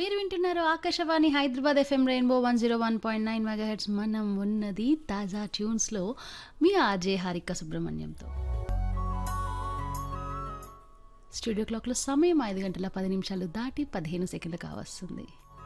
మీరు వింటున్నారు Akashvani Hyderabad FM rainbow one zero one point nine megahertz మనం ఉన్నది తాజా ట్యూన్స్లో మీ ఆర్జే హారిక సుబ్రహ్మణ్యంతో స్టూడియో క్లాక్లో సమయం ఐదు గంటల పది నిమిషాలు దాటి పదిహేను సెకండ్లు కావస్తుంది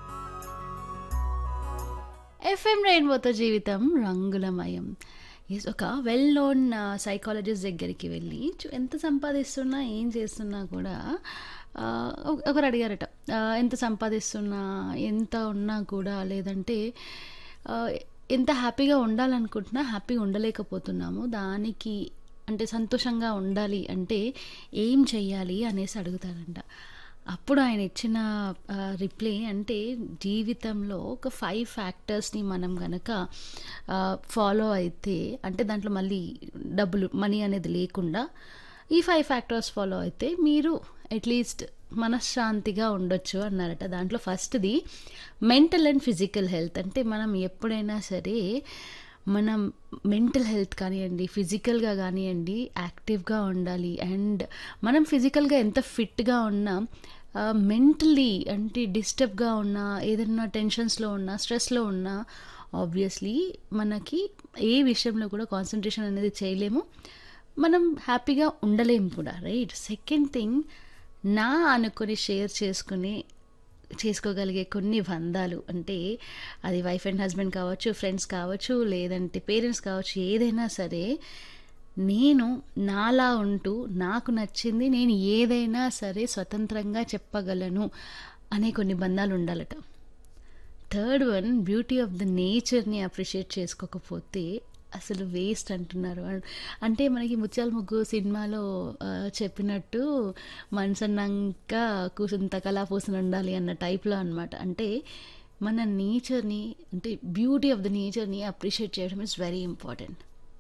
ఎఫ్ఎం రెయిన్బోతో జీవితం రంగులమయం ఎస్ ఒక వెల్ నోన్ సైకాలజిస్ట్ దగ్గరికి వెళ్ళి చు- ఎంత సంపాదిస్తున్నా ఏం చేస్తున్నా కూడా ఆ, ఒక- ఒకరు అడిగారట ఆ, ఎంత సంపాదిస్తున్నా ఎంత ఉన్నా కూడా లేదంటే ఆ, ఎంత హ్యాపీగా ఉండాలనుకుంటున్నా హ్యాపీగా ఉండలేకపోతున్నాము దానికి అంటే సంతోషంగా ఉండాలి అంటే ఏం చెయ్యాలి అనేసి అడుగుతారంట అప్పుడు ఆయన ఇచ్చిన రిప్లై అంటే జీవితంలో ఒక ఫైవ్ ఫ్యాక్టర్స్ని మనం గనక ఫాలో అయితే అంటే దాంట్లో మళ్ళీ డబ్బులు మనీ అనేది లేకుండా ఈ ఫైవ్ ఫ్యాక్టర్స్ ఫాలో అయితే మీరు అట్లీస్ట్ మనశ్శాంతిగా ఉండొచ్చు అన్నారట దాంట్లో ఫస్ట్ది మెంటల్ అండ్ ఫిజికల్ హెల్త్ అంటే మనం ఎప్పుడైనా సరే మనం మెంటల్ హెల్త్ కానివ్వండి ఫిజికల్గా కానివ్వండి యాక్టివ్గా ఉండాలి అండ్ మనం ఫిజికల్గా ఎంత ఫిట్గా ఉన్నా మెంటలీ అంటే డిస్టర్బ్గా ఉన్నా ఏదైనా టెన్షన్స్లో ఉన్నా స్ట్రెస్లో ఉన్నా ఆబ్వియస్లీ మనకి ఏ విషయంలో కూడా కాన్సన్ట్రేషన్ అనేది చేయలేము మనం హ్యాపీగా ఉండలేము కూడా రైట్ సెకండ్ థింగ్ నా అనుకొని షేర్ చేసుకుని చేసుకోగలిగే కొన్ని బంధాలు అంటే అది వైఫ్ అండ్ హస్బెండ్ కావచ్చు ఫ్రెండ్స్ కావచ్చు లేదంటే పేరెంట్స్ కావచ్చు ఏదైనా సరే నేను నాలా ఉంటూ నాకు నచ్చింది నేను ఏదైనా సరే స్వతంత్రంగా చెప్పగలను అనే కొన్ని బంధాలు ఉండాలట third one beauty of the నేచర్ని అప్రిషియేట్ చేసుకోకపోతే అసలు వేస్ట్ అంటున్నారు అన్- అంటే మనకి ముత్యాల ముగ్గు సినిమాలో ఆ, చెప్పినట్టు మనసన్నాక కూసుంత కళా పూసన ఉండాలి అన్న టైప్లో అనమాట అంటే మన నేచర్ని అంటే బ్యూటీ ఆఫ్ ద నేచర్ని అప్రిషియేట్ చేయడం is very important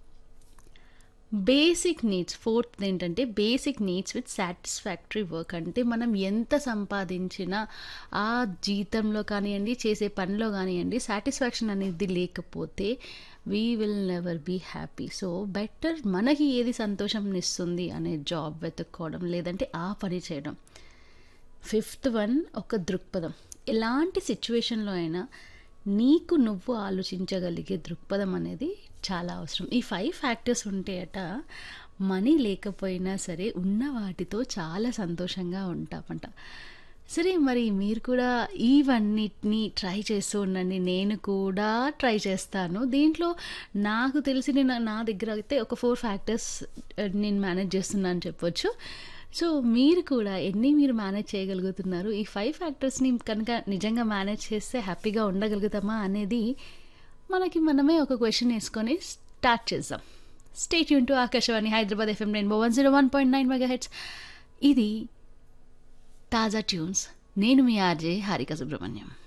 basic needs fourth ఏంటంటే basic needs with satisfactory work అంటే మనం ఎంత సంపాదించినా ఆ జీతంలో కానివ్వండి చేసే పనిలో కానివ్వండి సాటిస్ఫాక్షన్ అనేది లేకపోతే we will never be happy so better మనకి ఏది సంతోషం ఇస్తుంది అనే జాబ్ వెతుక్కోవడం లేదంటే ఆ పని చేయడం ఫిఫ్త్ వన్ ఒక దృక్పథం ఎలాంటి సిచ్యువేషన్లో అయినా నీకు నువ్వు ఆలోచించగలిగే దృక్పథం అనేది చాలా అవసరం ఈ ఫైవ్ ఫ్యాక్టర్స్ ఉంటేయట మనీ లేకపోయినా సరే ఉన్న వాటితో చాలా సంతోషంగా ఉంటామంట సరే మరి మీరు కూడా ఇవన్నిటిని ట్రై చేస్తూ ఉండండి నేను కూడా ట్రై చేస్తాను దీంట్లో నాకు తెలిసి నేను నా దగ్గర అయితే ఒక ఫోర్ ఫ్యాక్టర్స్ నేను మేనేజ్ చేస్తున్నాను అని చెప్పొచ్చు సో మీరు కూడా ఎన్ని మీరు మేనేజ్ చేయగలుగుతున్నారు ఈ ఫైవ్ ఫ్యాక్టర్స్ని కనుక నిజంగా మేనేజ్ చేస్తే హ్యాపీగా ఉండగలుగుతామా అనేది మనకి మనమే ఒక క్వశ్చన్ వేసుకొని స్టార్ట్ చేద్దాం స్టేట్ యూన్ to Akashvani Hyderabad FM rainbow one zero one point nine megahertz ఇది తాజా ట్యూన్స్ నేను మీ ఆర్జే హారిక సుబ్రహ్మణ్యం